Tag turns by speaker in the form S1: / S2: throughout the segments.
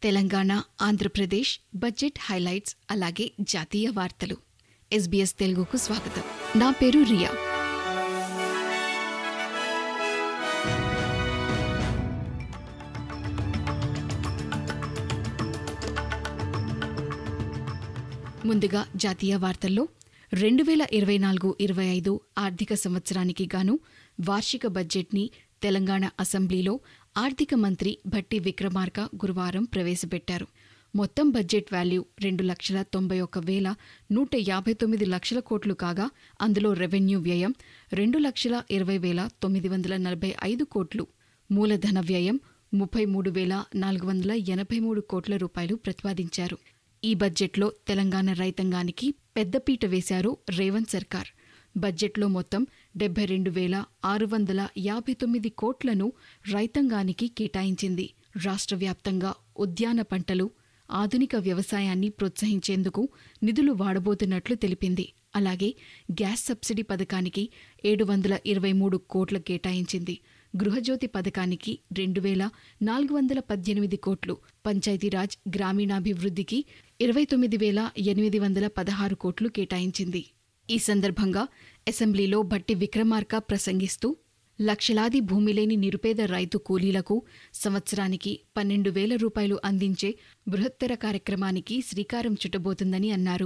S1: Telangana Andhra Pradesh budget highlights అలాగే జాతీయ వార్తలు ఎస్బీఎస్ తెలుగుకు స్వాగతం నా పేరు రియా ముందుగా జాతీయ వార్తల్లో రెండు వేల ఇరవై నాలుగు ఇరవై ఐదు ఆర్థిక సంవత్సరానికి గాను వార్షిక బడ్జెట్ని తెలంగాణ అసెంబ్లీలో ఆర్థిక మంత్రి భట్టి విక్రమార్క గురువారం ప్రవేశపెట్టారు మొత్తం బడ్జెట్ వాల్యూ రెండు లక్షల తొంభై ఒక్క వేల నూట యాభై తొమ్మిది లక్షల కోట్లు కాగా అందులో రెవెన్యూ వ్యయం రెండు లక్షల ఇరవై వేల తొమ్మిది వందల నలభై ఐదు కోట్లు మూలధన వ్యయం ముప్పై మూడు వేల నాలుగు వందల ఎనభై మూడు కోట్ల రూపాయలు ప్రతిపాదించారు ఈ బడ్జెట్లో తెలంగాణ రైతాంగానికి పెద్దపీట వేశారు రేవంత్ సర్కార్ బడ్జెట్లో మొత్తం డెబ్బై రెండు వేల ఆరు వందల యాభై తొమ్మిది కోట్లను రైతాంగానికి కేటాయించింది రాష్ట్ర వ్యాప్తంగా ఉద్యాన పంటలు ఆధునిక వ్యవసాయాన్ని ప్రోత్సహించేందుకు నిధులు వాడబోతున్నట్లు తెలిపింది అలాగే గ్యాస్ సబ్సిడీ పథకానికి ఏడు వందల ఇరవై మూడు కోట్ల కేటాయించింది గృహజ్యోతి పథకానికి రెండు వేల నాలుగు వందల పద్దెనిమిది కోట్లు పంచాయతీరాజ్ గ్రామీణాభివృద్ధికి ఇరవై తొమ్మిది వేల ఎనిమిది వందల పదహారు కోట్లు కేటాయించింది ఈ సందర్భంగా అసెంబ్లీలో భట్టి విక్రమార్క ప్రసంగిస్తూ లక్షలాది భూమిలేని నిరుపేద రైతు కూలీలకు సంవత్సరానికి పన్నెండు వేల రూపాయలు అందించే బృహత్తర కార్యక్రమానికి శ్రీకారం చుట్టబోతుందని అన్నారు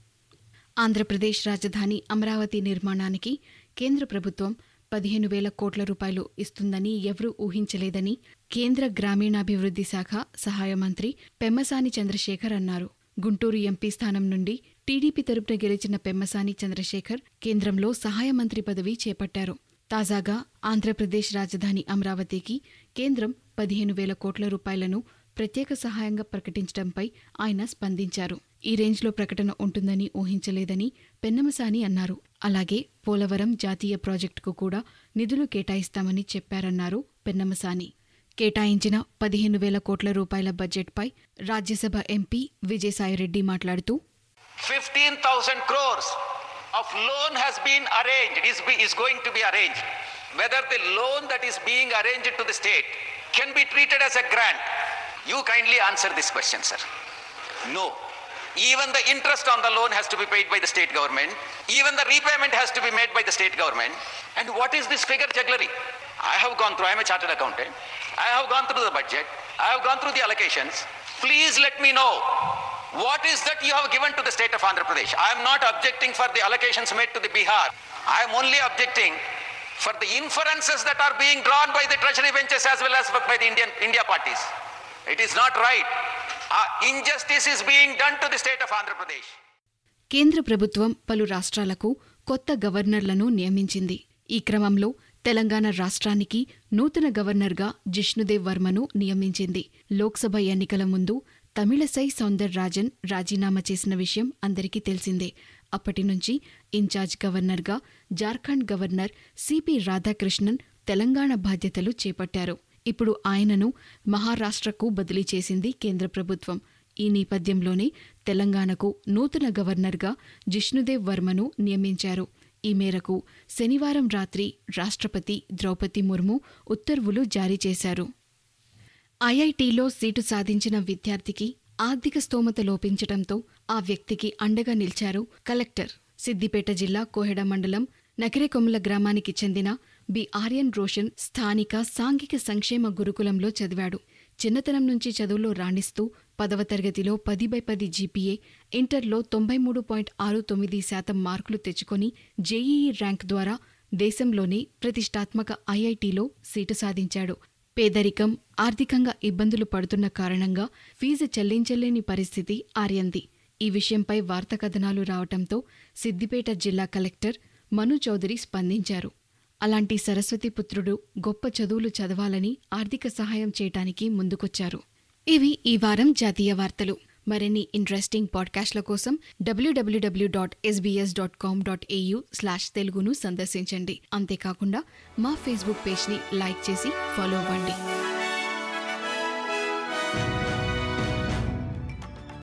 S1: ఆంధ్రప్రదేశ్ రాజధాని అమరావతి నిర్మాణానికి కేంద్ర ప్రభుత్వం పదిహేను వేల కోట్ల రూపాయలు ఇస్తుందని ఎవరూ ఊహించలేదని కేంద్ర గ్రామీణాభివృద్ధి శాఖ సహాయ మంత్రి పెమ్మసాని చంద్రశేఖర్ అన్నారు గుంటూరు ఎంపీ స్థానం నుండి టీడీపీ తరపున గెలిచిన పెమ్మసాని చంద్రశేఖర్ కేంద్రంలో సహాయ మంత్రి పదవి చేపట్టారు తాజాగా ఆంధ్రప్రదేశ్ రాజధాని అమరావతికి కేంద్రం పదిహేను వేల కోట్ల రూపాయలను ప్రత్యేక సహాయంగా ప్రకటించడంపై ఆయన స్పందించారు ఈ రేంజ్లో ప్రకటన ఉంటుందని ఊహించలేదని పెన్నమసాని అన్నారు అలాగే పోలవరం జాతీయ ప్రాజెక్టుకు కూడా నిధులు కేటాయిస్తామని చెప్పారన్నారు పెన్నమసాని కేటాయించిన పదిహేను వేల కోట్ల రూపాయల బడ్జెట్పై రాజ్యసభ ఎంపీ విజయసాయిరెడ్డి మాట్లాడుతూ
S2: 15,000 crores of loan has been arranged, is, be, is going to be arranged. Whether the loan that is being arranged to the state can be treated as a grant. You kindly answer this question, sir. No. Even the interest on the loan has to be paid by the state government. Even the repayment has to be made by the state government. And what is this figure jugglery? I have gone through, I am a chartered accountant. I have gone through the budget. I have gone through the allocations. Please let me know what is that you have given to the state of Andhra Pradesh? I am not objecting for the allocations made to the Bihar. I am only objecting for the inferences that are being drawn by the treasury benches as well as by the Indian India parties. It is not right. Uh, injustice is being done to the state of Andhra Pradesh.
S1: కేంద్ర ప్రభుత్వం పలు రాష్ట్రాలకు కొత్త గవర్నర్లను నియమించింది ఈ క్రమంలో తెలంగాణ రాష్ట్రానికి నూతన గవర్నర్గా జిష్ణుదేవ్ వర్మను నియమించింది లోక్సభ ఎన్నికల ముందు తమిళసై సౌందర్ రాజన్ రాజీనామా చేసిన విషయం అందరికీ తెలిసిందే అప్పటి నుంచి ఇన్ఛార్జ్ గవర్నర్గా జార్ఖండ్ గవర్నర్ సిపి రాధాకృష్ణన్ తెలంగాణ బాధ్యతలు చేపట్టారు ఇప్పుడు ఆయనను మహారాష్ట్రకు బదిలీ చేసింది కేంద్ర ప్రభుత్వం ఈ నేపథ్యంలోనే తెలంగాణకు నూతన గవర్నర్గా జిష్ణుదేవ్ వర్మను నియమించారు ఈ మేరకు శనివారం రాత్రి రాష్ట్రపతి ద్రౌపది ముర్ము ఉత్తర్వులు జారీ చేశారు ఐఐటీలో సీటు సాధించిన విద్యార్థికి ఆర్థిక స్తోమత లోపించటంతో ఆ వ్యక్తికి అండగా నిలిచారు కలెక్టర్ సిద్దిపేట జిల్లా కోహెడ మండలం నకిరేకొమ్మల గ్రామానికి చెందిన బి ఆర్యన్ రోషన్ స్థానిక సాంఘిక సంక్షేమ గురుకులంలో చదివాడు చిన్నతనం నుంచి చదువులో రాణిస్తూ పదవ తరగతిలో పది బై పది జీపీఏ ఇంటర్లో తొంభై మూడు పాయింట్ ఆరు తొమ్మిది శాతం మార్కులు తెచ్చుకొని జేఈఈ ర్యాంక్ ద్వారా దేశంలోనే ప్రతిష్టాత్మక ఐఐటీలో సీటు సాధించాడు పేదరికం ఆర్థికంగా ఇబ్బందులు పడుతున్న కారణంగా ఫీజు చెల్లించలేని పరిస్థితి ఆర్యంది ఈ విషయంపై వార్తా కథనాలు రావటంతో సిద్దిపేట జిల్లా కలెక్టర్ మను చౌదరి స్పందించారు అలాంటి సరస్వతి పుత్రుడు గొప్ప చదువులు చదవాలని ఆర్థిక సహాయం చేయటానికి ముందుకొచ్చారు ఇవి ఈ వారం జాతీయ వార్తలు మరిన్ని ఇంట్రెస్టింగ్ పాడ్కాస్ట్ల కోసం W W W dot S B S dot com dot A U slash తెలుగును సందర్శించండి అంతేకాకుండా మా ఫేస్బుక్ పేజ్ని లైక్ చేసి ఫాలో అవ్వండి